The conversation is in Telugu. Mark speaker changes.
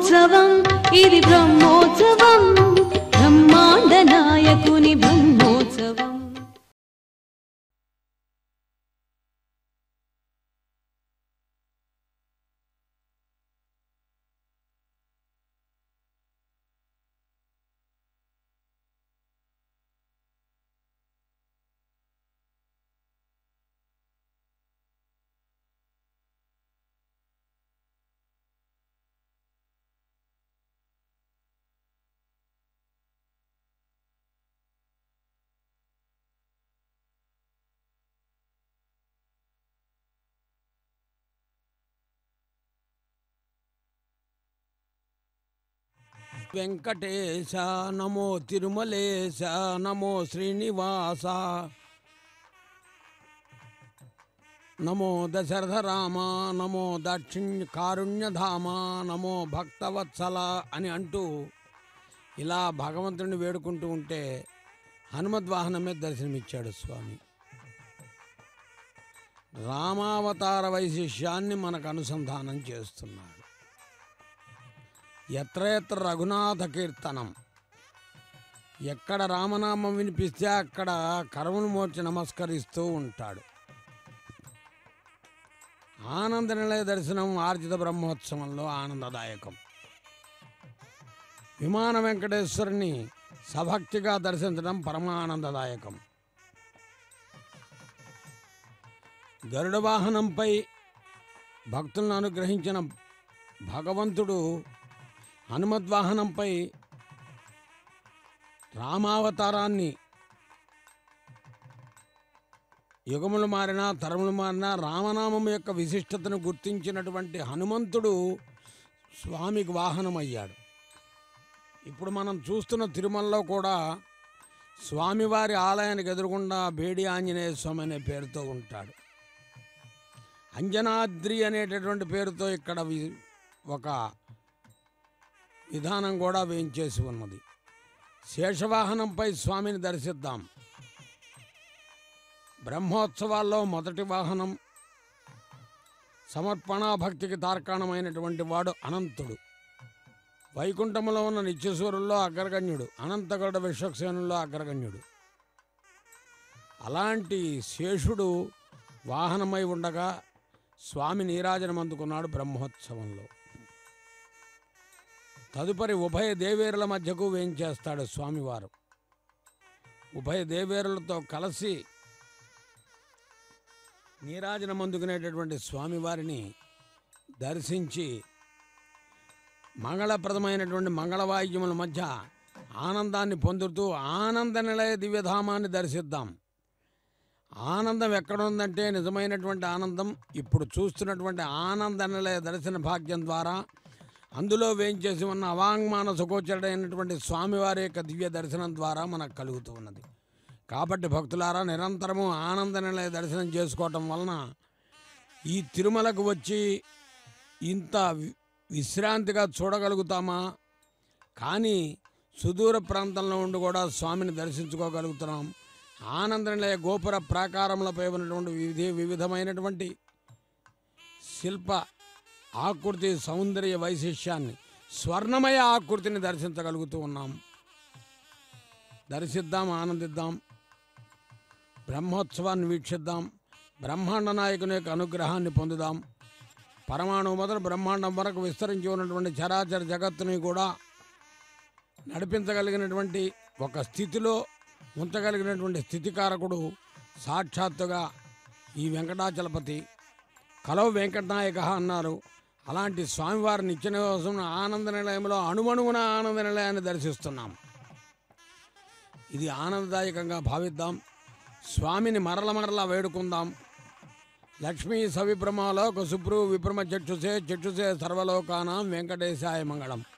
Speaker 1: బ్రహ్మోత్సవం ఇది బ్రహ్మోత్సవం బ్రహ్మాండ నాయకుని బ్రహ్మోత్సవం
Speaker 2: వెంకటేశ నమో తిరుమలేశ నమో శ్రీనివాస నమో దశరథ రామ నమో దక్షిణ్య కారుణ్యధామ నమో భక్తవత్సల అని అంటూ ఇలా భగవంతుడిని వేడుకుంటూ ఉంటే హనుమద్వాహనమే దర్శనమిచ్చాడు స్వామి రామావతార వైశిష్యాన్ని మనకు అనుసంధానం చేస్తున్నాడు ఎత్ర ఎత్ర రఘునాథ కీర్తనం ఎక్కడ రామనామం వినిపిస్తే అక్కడ కరమును మోర్చి నమస్కరిస్తూ ఉంటాడు ఆనంద నిలయ దర్శనం ఆర్జిత బ్రహ్మోత్సవంలో ఆనందదాయకం విమాన వెంకటేశ్వరుని సభక్తిగా దర్శించడం పరమానందదాయకం గరుడ వాహనంపై భక్తులను అనుగ్రహించిన భగవంతుడు హనుమద్వాహనంపై రామావతారాన్ని యుగములు మారినా తరములు మారినా రామనామం యొక్క విశిష్టతను గుర్తించినటువంటి హనుమంతుడు స్వామికి వాహనమయ్యాడు ఇప్పుడు మనం చూస్తున్న తిరుమలలో కూడా స్వామివారి ఆలయానికి ఎదురుగుండా బేడి ఆంజనేయ స్వామి అనే పేరుతో ఉంటాడు అంజనాద్రి అనేటటువంటి పేరుతో ఇక్కడ వి- ఒక విధానం కూడా వేయించేసి ఉన్నది శేషవాహనంపై స్వామిని దర్శిద్దాం బ్రహ్మోత్సవాల్లో మొదటి వాహనం సమర్పణ భక్తికి తార్కాణమైనటువంటి వాడు అనంతుడు వైకుంఠములో ఉన్న నిత్యసూరుల్లో అగ్రగణ్యుడు అనంతగరుడ విశ్వక్సేనుల్లో అగ్రగణ్యుడు అలాంటి శేషుడు వాహనమై ఉండగా స్వామి నీరాజనం అందుకున్నాడు బ్రహ్మోత్సవంలో తదుపరి ఉభయ దేవేరుల మధ్యకు వేయించేస్తాడు స్వామివారు ఉభయ దేవేరులతో కలిసి నీరాజనం అందుకునేటటువంటి స్వామివారిని దర్శించి మంగళప్రదమైనటువంటి మంగళవాయిద్యముల మధ్య ఆనందాన్ని పొందుతూ ఆనంద నిలయ దివ్యధామాన్ని దర్శిద్దాం ఆనందం ఎక్కడుందంటే నిజమైనటువంటి ఆనందం ఇప్పుడు చూస్తున్నటువంటి ఆనంద నిలయ దర్శన భాగ్యం ద్వారా అందులో వేయించేసి ఉన్న అవాంగ్మాన సుగోచరుడైనటువంటి స్వామివారి యొక్క దివ్య దర్శనం ద్వారా మనకు కలుగుతూ ఉన్నది కాబట్టి భక్తులారా నిరంతరము ఆనంద నిలయ దర్శనం చేసుకోవటం వలన ఈ తిరుమలకు వచ్చి ఇంత వి- విశ్రాంతిగా చూడగలుగుతామా కానీ సుదూర ప్రాంతంలో ఉండి కూడా స్వామిని దర్శించుకోగలుగుతున్నాం ఆనంద నిలయ గోపుర ప్రాకారములపై ఉన్నటువంటి వివిధ వివిధమైనటువంటి శిల్ప ఆకృతి సౌందర్య వైశిష్యాన్ని స్వర్ణమయ ఆకృతిని దర్శించగలుగుతూ ఉన్నాం దర్శిద్దాం ఆనందిద్దాం బ్రహ్మోత్సవాన్ని వీక్షిద్దాం బ్రహ్మాండ నాయకుని యొక్క అనుగ్రహాన్ని పొందుదాం పరమాణువు మొదలు బ్రహ్మాండం వరకు విస్తరించి ఉన్నటువంటి చరాచర జగత్తుని కూడా నడిపించగలిగినటువంటి ఒక స్థితిలో ఉంచగలిగినటువంటి స్థితికారకుడు సాక్షాత్తుగా ఈ వెంకటాచలపతి కలవ వెంకటనాయక అన్నారు అలాంటి స్వామివారి నిత్య నివాసం ఆనంద నిలయంలో అణువణువున ఆనంద నిలయాన్ని దర్శిస్తున్నాం ఇది ఆనందదాయకంగా భావిద్దాం స్వామిని మరల మరల వేడుకుందాం లక్ష్మీ సవిభ్రమలో సుప్రు విభ్రమ చక్షుసే చక్షుసే సర్వలోకానాం వెంకటేశాయ మంగళం